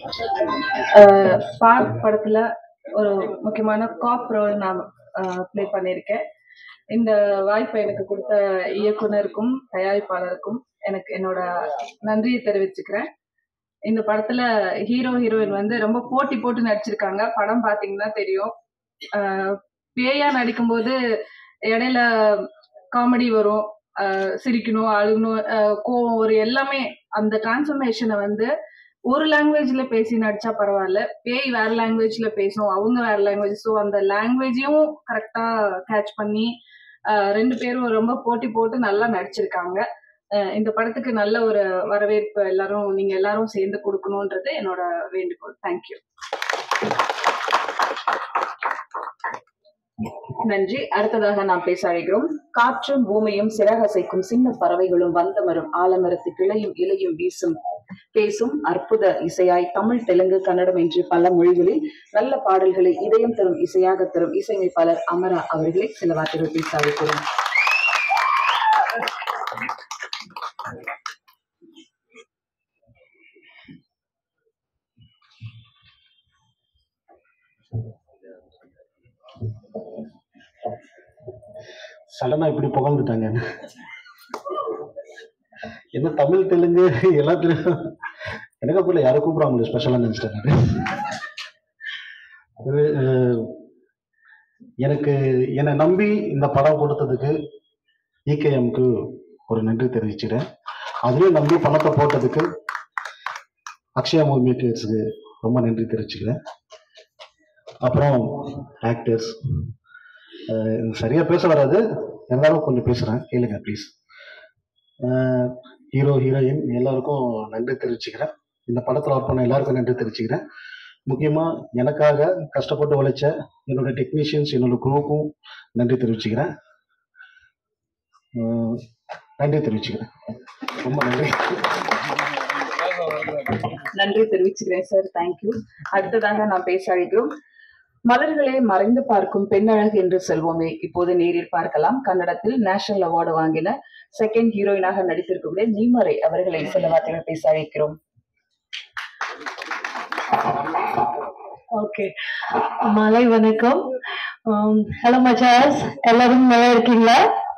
அஹ் park படத்துல ஒரு முக்கியமான காப் ரோல் நான் ப்ளே பண்ணியிருக்கேன் இந்த வாய்ப்பை எனக்கு கொடுத்த இயக்குனருக்கும் தயாரிப்பாளருக்கும் எனக்கு என்னோட நன்றியை தெரிவிச்சுக்கிறேன் இந்த படத்துல ஹீரோ ஹீரோயின் வந்து ரொம்ப போட்டி போட்டு நடிச்சிருக்காங்க படம் பாத்தீங்கன்னா தெரியும் அஹ் பேயா நடிக்கும்போது இடையில காமெடி வரும் அஹ் சிரிக்கணும் அழுகணும் அஹ் கோவம் ஒரு எல்லாமே அந்த டிரான்ஸ்ஃபர்மேஷனை வந்து ஒரு லாங்குவேஜ்ல பேசி நடிச்சா பரவாயில்ல பேய் வேற லாங்குவேஜ்ல பேசும் அவங்க வேற லாங்குவேஜ் ஸோ அந்த லாங்குவேஜையும் கரெக்டா கேட்ச் பண்ணி அஹ் ரெண்டு பேரும் ரொம்ப போட்டி போட்டு நல்லா நடிச்சிருக்காங்க அஹ் இந்த படத்துக்கு நல்ல ஒரு வரவேற்பு எல்லாரும் நீங்க எல்லாரும் சேர்ந்து கொடுக்கணுன்றது என்னோட வேண்டுகோள் தேங்க்யூ நன்றி அடுத்ததாக நாம் பேச அழைக்கிறோம் காற்றும் பூமியும் சிறகசைக்கும் சின்ன பறவைகளும் வந்தமரும் ஆலமரத்து கிளையும் இலையும் வீசும் பேசும் அற்புத இசையாய் தமிழ் தெலுங்கு கன்னடம் என்று பல மொழிகளில் நல்ல பாடல்களை இதயம் தரும் இசையாக தரும் இசையமைப்பாளர் அமரா அவர்களை சில வார்த்தைகள் பேச அழைக்கிறோம் சடனா இப்படி புகழ்ந்துட்டாங்க என்ன தமிழ் தெலுங்கு எல்லாத்துலயும் எனக்கு அப்பல யாரும் கூப்பிடுறாங்களே ஸ்பெஷலாக நினச்சிட்டேன் நான். அது அஹ், எனக்கு என்னை நம்பி இந்த படம் கொடுத்ததுக்கு இகேஎம்க்கு ஒரு நன்றி தெரிவிச்சுக்கிறேன் அதுலேயும் நம்பி பணத்தை போட்டதுக்கு அக்ஷயா மூவி மேக்கர்ஸுக்கு ரொம்ப நன்றி தெரிவிச்சுக்கிறேன் அப்புறம் ஆக்டர்ஸ் சரியா பேச வராது இருந்தாலும் கொஞ்சம் பேசுறேன் கேளுங்க ப்ளீஸ் ஹீரோ ஹீரோயின் எல்லாருக்கும் நன்றி தெரிவிச்சுக்கிறேன் இந்த படத்தில் ஒர்க் பண்ண எல்லாருக்கும் நன்றி தெரிவிச்சுக்கிறேன் முக்கியமாக எனக்காக கஷ்டப்பட்டு உழைச்ச என்னோட டெக்னீஷியன்ஸ் என்னோட குரூப்பும் நன்றி தெரிவிச்சுக்கிறேன் அஹ், நன்றி தெரிவிச்சுக்கிறேன் ரொம்ப நன்றி நன்றி தெரிவிச்சுக்கிறேன் சார் தேங்க்யூ அடுத்ததாக நாம் பேச அழைக்கிறோம் மலர்களே மறைந்து பார்க்கும் பெண்ணழகு என்று செல்வோமே இப்போது நேரில் பார்க்கலாம் கன்னடத்தில் நேஷனல் அவார்டு வாங்கின செகண்ட் ஹீரோயினாக நடித்திருக்கக்கூடிய நீமரை அவர்களை சில வார்த்தைகள் பேச அழைக்கிறோம் ஓகே மாலை வணக்கம் ஹலோ மச்சாஸ் எல்லாரும் நல்லா இருக்கீங்களா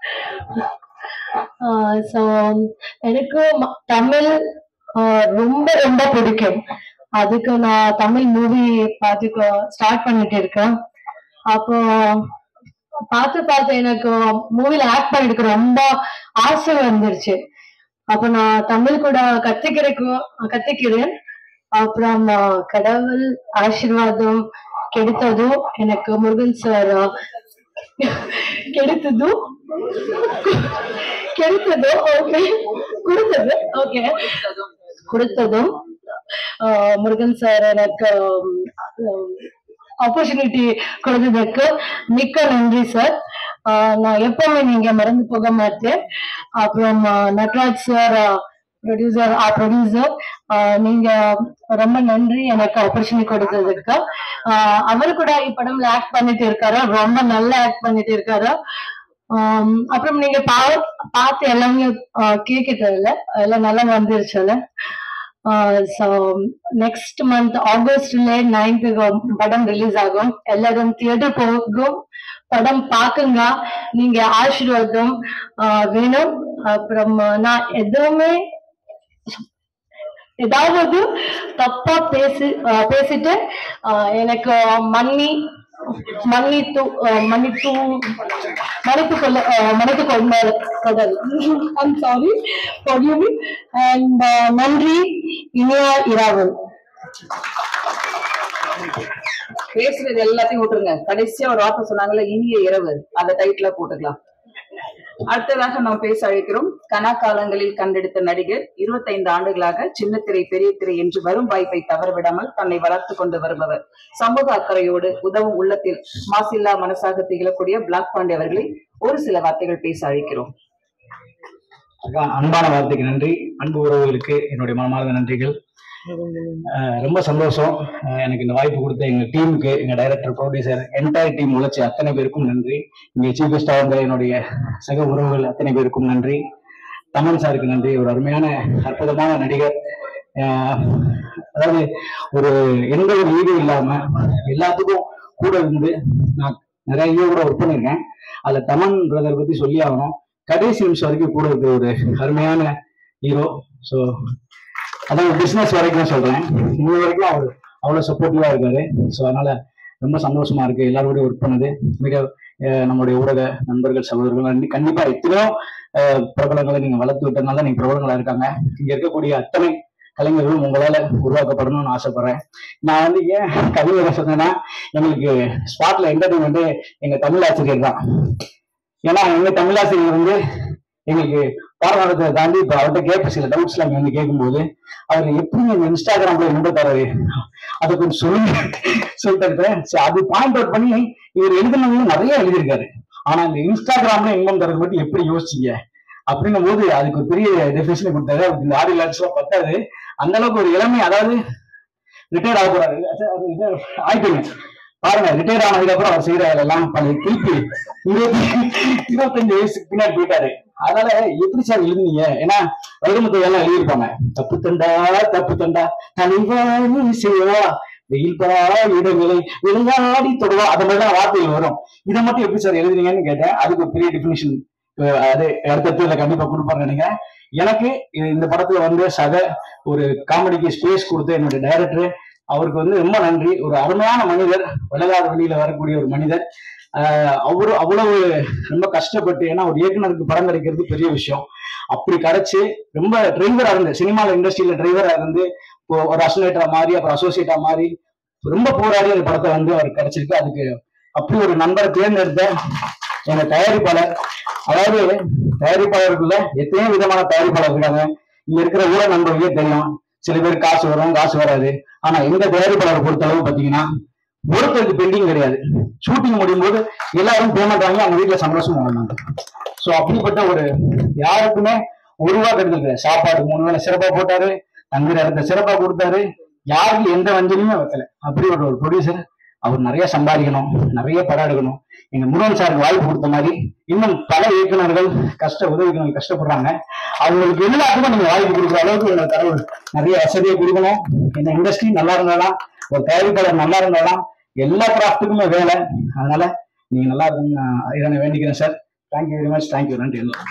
ஸோ எனக்கு ம- தமிழ் ஆஹ் ரொம்ப ரொம்ப பிடிக்கும் அதுக்கு நான் தமிழ் மூவி பார்த்து ஸ்டார்ட் பண்ணிட்டு இருக்கேன் அப்போ பார்த்து பார்த்து எனக்கு மூவில ஆக்ட் பண்ணிட்டு ரொம்ப ஆசை வந்துருச்சு அப்ப நான் தமிழ் கூட கத்துக்கிறதுக்கும் கத்துக்கிறேன் அப்புறம் ஆஹ், கடவுள் ஆசீர்வாதம் கிடைத்ததும் எனக்கு முருகன் சார் கிடைத்ததும் கிடைத்ததும் ஓகே கொடுத்தது ஓகே கொடுத்ததும் ஆஹ், முருகன் சார் எனக்கு ஆப்பர்ச்சுனிட்டி கொடுத்ததுக்கு மிக்க நன்றி சார் நான் எப்பவுமே நீங்க மறந்து போக மாட்டேன் அப்புறம் ஆஹ், Natraj sir producer ah producer நீங்க ரொம்ப நன்றி எனக்கு ஆப்பர்ச்சுனிட்டி கொடுத்ததுக்கு ஆஹ், அவர் கூட இப்படம்ல ஆக்ட் பண்ணிட்டு இருக்காரு ரொம்ப நல்லா ஆக்ட் பண்ணிட்டு இருக்காரு ஆம், அப்புறம் நீங்க பா பார்த்து எல்லாமே கேட்கிட்டு இல்ல எல்லாம் நல்லா வந்துருச்சுல்ல ஸோ நெக்ஸ்ட் மந்த் ஆகஸ்ட்ல நைன்த்துக்கு படம் ரிலீஸ் ஆகும் எல்லாரும் தியேட்டர் போகும் படம் பாக்குங்க நீங்க ஆசீர்வாதம் ஆஹ் வேணும் அப்புறம் நான் எதுவுமே ஏதாவது தப்பா பேசி ஆஹ் பேசிட்டு ஆஹ் எனக்கு மன்னி மன்னித்து ஆஹ் மன்னித்து மன்னித்து கொள்ள ஆஹ் மன்னித்து கொள்ள கடல் I'm sorry forgive me and ஆஹ் நன்றி இனிய இரவல் பேசுறது எல்லாத்தையும் விட்டுருங்க கடைசியா ஒரு வார்த்தை சொன்னாங்கல்ல இனிய இரவு அந்த டைட்டில போட்டுக்கலாம் அடுத்ததாக நாம் பேச அழைக்கிறோம் கனாக்காலங்களில் கண்டெடுத்த நடிகர் இருபத்தைந்து ஆண்டுகளாக சின்னத்திரை பெரிய திரை என்று வரும் வாய்ப்பை தவறவிடாமல் தன்னை வளர்த்து கொண்டு வருபவர் சமூக அக்கறையோடு உதவும் உள்ளத்தில் மாசில்லா மனசாக திகழக்கூடிய பிளாக் பாண்டி அவர்களை ஒரு சில வார்த்தைகள் பேச அழைக்கிறோம் அக்கா, அன்பான வார்த்தைக்கு நன்றி அன்பு உறவுகளுக்கு என்னுடைய மனமார்ந்த நன்றிகள் அஹ் ரொம்ப சந்தோஷம் அஹ் எனக்கு இந்த வாய்ப்பு கொடுத்த எங்க டீமுக்கு எங்க டைரக்டர் ப்ரொடியூசர் என்டையர் டீம் உழைச்ச அத்தனை பேருக்கும் நன்றி இங்க சீஃப் கெஸ்டா வந்த என்னுடைய சக உறவுகள் அத்தனை பேருக்கும் நன்றி தமன் சாருக்கு நன்றி ஒரு அருமையான அற்புதமான நடிகர் அஹ் அதாவது ஒரு எந்த ஒரு ஈடு இல்லாம எல்லாத்துக்கும் கூட இருந்து நான் நிறைய ஹீரோ கூட ஒர்க் பண்ணியிருக்கேன் அதுல தமன் பிரதர் பத்தி சொல்லி ஆகணும் கடைசி நிமிஷம் வரைக்கும் கூட இருக்க ஒரு அருமையான ஹீரோ ஸோ அதான் பிசினஸ் வரைக்கும் சொல்றேன் இன்ன வரைக்கும் அவர் அவ்வளவு சப்போர்ட்டிவா இருக்காரு ஸோ அதனால ரொம்ப சந்தோஷமா இருக்கு எல்லாரோடய ஒர்க் பண்ணது மிக அஹ், நம்மளுடைய ஊடக நண்பர்கள் சகோதரர்கள் கண்டி- கண்டிப்பா எத்தனையோ அஹ், பிரபலங்களை நீங்க வளர்த்து விட்டதுனால தான் நீங்க பிரபலங்களா இருக்காங்க இங்க இருக்கக்கூடிய அத்தனை கலைஞர்களும் உங்களால உருவாக்கப்படணும்னு ஆசைப்படுறேன் நான் வந்து ஏன் கவிதை சொன்னேன்னா எங்களுக்கு ஸ்பாட்ல என்டர்டைன்மெண்ட் எங்க தமிழ் ஆசிரியர் தான் ஏன்னா எங்க தமிழ் ஆசிரியர் வந்து எங்களுக்கு பாடத்தை தாண்டி இப்ப அவர்கிட்ட கேட்ப சில டவுட்ஸ் எல்லாம் வந்து கேட்கும்போது அவர் எப்படி இந்த இன்ஸ்டாகிராம்ல நம்ப தராரு அதை கொஞ்சம் சொல்லுங்க சொல்லிட்டு இருக்கிறேன். சரி, அது பாயிண்ட் அவுட் பண்ணி இவர் எழுதினவங்க நிறைய எழுதியிருக்காரு ஆனா இந்த இன்ஸ்டாகிராம்ல இன்பம் தரது பத்தி எப்படி யோசிச்சீங்க அப்படின்னும் போது அதுக்கு ஒரு பெரிய டெபினேஷன் கொடுத்தாரு அவருக்கு இந்த ஆடி லாட்ஸ் எல்லாம் பத்தாது அந்த அளவுக்கு ஒரு இளமை அதாவது ரிட்டையர் ஆக போறாரு அச்சா, அது retire ஆயிட்டீங்க பாருங்க ரிட்டையர் ஆனதுக்கு அப்புறம் அவர் செய்யற வேலை எல்லாம் பழைய திருப்பி இருபத்தி இருபத்தஞ்சு வயசுக்கு பின்னாடி போயிட்டாரு அதனால எப்படி சார் எழுதுனீங்க ஏன்னா வைரமுத்து எல்லாம் எழுதியிருப்பாங்க தப்பு தண்டா தப்பு தண்டா தலைவாணி செய்வா வெயில் பா இடங்களை விளையாடி தொடுவா அந்த மாதிரிலாம் வார்த்தைகள் வரும் இதை மட்டும் எப்படி சார் எழுதுனீங்கன்னு கேட்டேன் அதுக்கு ஒரு பெரிய டெபினிஷன் அது அடுத்தடுத்துல கண்டிப்பா கொடுப்பாரு நினைக்கிறேன் எனக்கு இது- இந்த படத்துல வந்து சக ஒரு காமெடிக்கு ஸ்பேஸ் கொடுத்த என்னுடைய டைரக்டர் அவருக்கு வந்து ரொம்ப நன்றி ஒரு அருமையான மனிதர் விலகாத வழியில வரக்கூடிய ஒரு மனிதர் ஆஹ் அவரு அவ்வளவு ரொம்ப கஷ்டப்பட்டு ஏன்னா ஒரு இயக்குனருக்கு படம் கிடைக்கிறது பெரிய விஷயம் அப்படி கிடைச்சு ரொம்ப டிரைவரா இருந்து சினிமா இண்டஸ்ட்ரியில டிரைவரா இருந்து இப்போ ஒரு அசோசியேட்டா மாறி அப்புறம் அசோசியேட்டா மாறி ரொம்ப போராடி அந்த படத்தை வந்து அவர் கிடைச்சிருக்கு அதுக்கு அப்படி ஒரு நண்பரை தேர்ந்தெடுத்த எங்க தயாரிப்பாளர் அதாவது தயாரிப்பாளருக்குள்ள எத்தனையோ விதமான தயாரிப்பாளர் இருக்காங்க இங்க இருக்கிற ஊழ நண்பர்களுக்கே தெரியும் சில பேர் காசு வரும் காசு வராது ஆனா எங்க தயாரிப்பாளரை பொறுத்தளவு பாத்தீங்கன்னா ஒருத்தருக்கு பெண்டிங் கிடையாது ஷூட்டிங் முடியும் போது எல்லாரும் பேமெண்ட் வாங்கி அவங்க வீட்டுல சந்தோஷமா வாங்கினாங்க சோ அப்படிப்பட்ட ஒரு யாருக்குமே ஒரு ரூபா கிடையாது சாப்பாடு மூணு வேளை சிறப்பா போட்டாரு தங்குற இடத்த சிறப்பா கொடுத்தாரு யாருக்கும் எந்த வஞ்சனையுமே வைக்கல அப்படி ஒரு ஒரு ப்ரொடியூசர் அவர் நிறைய சம்பாதிக்கணும் நிறைய படம் எடுக்கணும் எங்க முருகன் சாருக்கு வாய்ப்பு கொடுத்த மாதிரி இன்னும் பல இயக்குனர்கள் கஷ்ட உதவிக்கு கஷ்டப்படுறாங்க அவங்களுக்கு எல்லாத்துக்கும் நீங்க வாய்ப்பு கொடுக்குற அளவுக்கு எங்க கடவுள் நிறைய வசதியை கொடுக்கணும் இந்த இண்டஸ்ட்ரி நல்லா இருந்தாலும் ஒரு தயாரிப்பாளர் நல்லா இருந்தாலும் எல்லா கிராஃப்ட்டுக்குமே வேலை அதனால நீங்க நல்லா இருக்கணும்னு நான் இறைவனை வேண்டிக்கிறேன் sir thank you very much thank you நன்றி எல்லாம்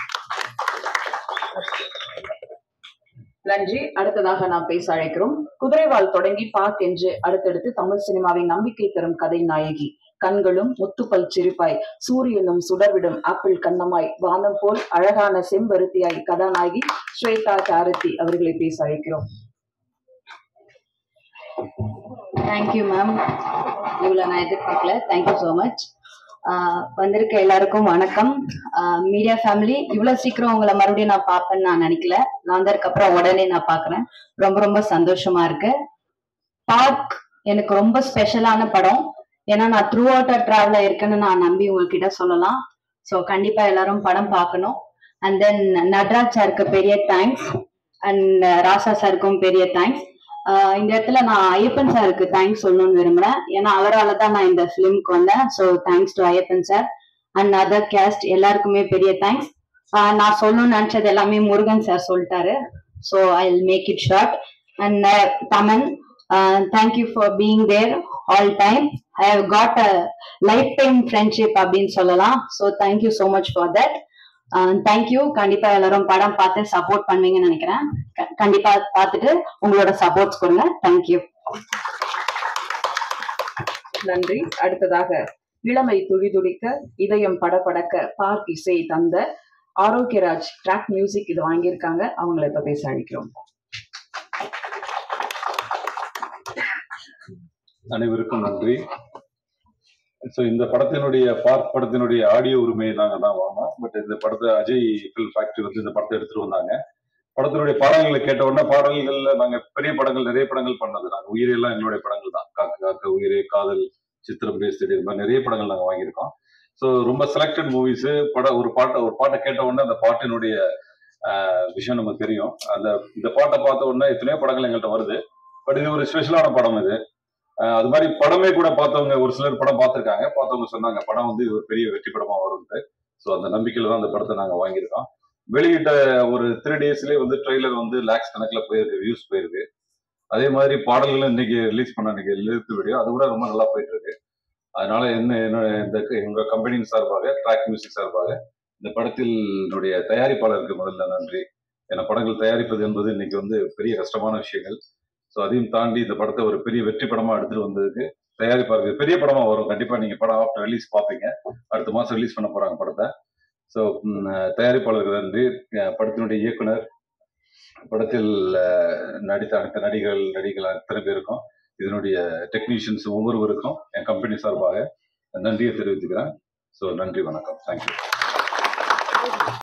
நன்றி அடுத்ததாக நாம் பேச அழைக்கிறோம் குதிரைவால் தொடங்கி பாக் என்று அடுத்தடுத்து தமிழ் சினிமாவின் நம்பிக்கை தரும் கதை நாயகி கண்களும் முத்துப்பல் சிரிப்பாய் சூரியனும் சுடர்விடும் ஆப்பிள் கண்ணமாய் வானம் போல் அழகான செம்பருத்தியாய் கதாநாயகி ஸ்வேதா சாரதி அவர்களை பேச அழைக்கிறோம் தேங்க்யூ மேம் இவ்வளோ நான் எதிர்பார்க்கல தேங்க்யூ ஸோ மச் வந்திருக்க எல்லாருக்கும் வணக்கம் மீடியா ஃபேமிலி இவ்வளோ சீக்கிரம் உங்களை மறுபடியும் நான் பார்ப்பேன்னு நான் நினைக்கல நான் வந்ததுக்கு அப்புறம் உடனே நான் பார்க்குறேன் ரொம்ப ரொம்ப சந்தோஷமா இருக்கு பார்க் எனக்கு ரொம்ப ஸ்பெஷலான படம் ஏன்னா நான் த்ரூ அவுட் ட்ராவல இருக்கேன்னு நான் நம்பி உங்ககிட்ட சொல்லலாம் ஸோ கண்டிப்பா எல்லாரும் படம் பார்க்கணும் அண்ட் தென் நட்ராஜ் சாருக்கு பெரிய தேங்க்ஸ் அண்ட் ராசா சாருக்கும் பெரிய தேங்க்ஸ் ஆஹ் இந்த இடத்துல நான் ஐயப்பன் சாருக்கு தேங்க்ஸ் சொல்லணும்னு விரும்புறேன் ஏன்னா அவரால தான் நான் இந்த ஃபிலிம்க்கு வந்தேன் so thanks to Ayyappan sir and other cast எல்லாருக்குமே பெரிய தேங்க்ஸ் நான் சொல்லணும்னு நினைச்சது எல்லாமே முருகன் சார் சொல்லிட்டாரு so I will make it short and Thaman thank you for being there all time I have got a lifetime friendship அப்படின்னு சொல்லலாம் so thank you so much for that thank you கண்டிப்பா எல்லாரும் படம் பார்த்து சப்போர்ட் பண்ணுவீங்கன்னு நினைக்கிறேன் க- கண்டிப்பா பார்த்துட்டு உங்களோட சப்போர்ட்ஸ் கொடுங்க தேங்க்யூ நன்றி அடுத்ததாக இளமை துடிதுடிக்க இதயம் படபடக்க பார்க் இசை தந்த ஆரோக்கியராஜ் ட்ராக் மியூசிக் இது வாங்கியிருக்காங்க அவங்கள இப்ப பேச அழைக்கிறோம் அனைவருக்கும் நன்றி ஸோ இந்த படத்தினுடைய பார்க் படத்தினுடைய ஆடியோ உரிமையை நாங்கள் தான் வாங்கினோம் பட் இந்த படத்தை அஜய் ஃபில் ஃபேக்டரி வந்து இந்த படத்தை எடுத்துட்டு வந்தாங்க படத்தினுடைய பாடல்களை கேட்ட உடனே பாடல்கள்ல நாங்க பெரிய படங்கள் நிறைய படங்கள் பண்ணது நாங்க உயிரே எல்லாம் எங்களுடைய படங்கள் தான் காக்க காக்க உயிரே காதல் சித்திரம் பேசுறது இது மாதிரி நிறைய படங்கள் நாங்க வாங்கியிருக்கோம் ஸோ ரொம்ப செலக்டட் மூவிஸ் படம் ஒரு பாட்டை ஒரு பாட்டை கேட்ட உடனே அந்த பாட்டினுடைய ஆஹ், விஷயம் நமக்கு தெரியும் அந்த இந்த பாட்டை பார்த்த உடனே எத்தனையோ படங்கள் எங்கள்கிட்ட வருது பட் இது ஒரு ஸ்பெஷலான படம் இது ஆஹ் அது மாதிரி படமே கூட பார்த்தவங்க ஒரு சிலர் படம் பார்த்திருக்காங்க பார்த்தவங்க சொன்னாங்க படம் வந்து இது ஒரு பெரிய வெற்றி படமா வரும்ட்டு ஸோ அந்த நம்பிக்கையில தான் அந்த படத்தை நாங்க வாங்கியிருக்கோம் வெளியிட்ட ஒரு த்ரீ டேஸ்லயே வந்து ட்ரெய்லர் வந்து லேக்ஸ் கணக்கில் போயிருக்கு வியூஸ் போயிருக்கு அதே மாதிரி பாடல்களும் இன்னைக்கு ரிலீஸ் பண்ண இன்னைக்கு லிரிக் வீடியோ அது கூட ரொம்ப நல்லா போயிட்டு இருக்கு அதனால என்ன என்ன இந்த எங்க கம்பெனியின் சார்பாக ட்ராக் மியூசிக் சார்பாக இந்த படத்தில் என்னுடைய தயாரிப்பாளருக்கு முதல்ல நன்றி ஏன்னா படங்கள் தயாரிப்பது என்பது இன்னைக்கு வந்து பெரிய கஷ்டமான விஷயங்கள் ஸோ அதையும் தாண்டி இந்த படத்தை ஒரு பெரிய வெற்றி படமா எடுத்துட்டு வந்ததுக்கு தயாரிப்பாளருக்கு பெரிய படமா வரும் கண்டிப்பா நீங்க படம் ஆஃப்டர் ரிலீஸ் பார்ப்பீங்க அடுத்த மாசம் ரிலீஸ் பண்ண போறாங்க படத்தை ஸோ தயாரிப்பாளருக்கு நன்றி அஹ் படத்தினுடைய இயக்குனர் படத்தில் அஹ், நடித்த அனைத்து நடிகர்கள் நடிகள் அத்தனை பேருக்கும் இதனுடைய டெக்னீஷியன்ஸ் ஒவ்வொருவருக்கும் என் கம்பெனி சார்பாக நன்றியை தெரிவித்துக்கிறேன் ஸோ நன்றி வணக்கம் தேங்க்யூ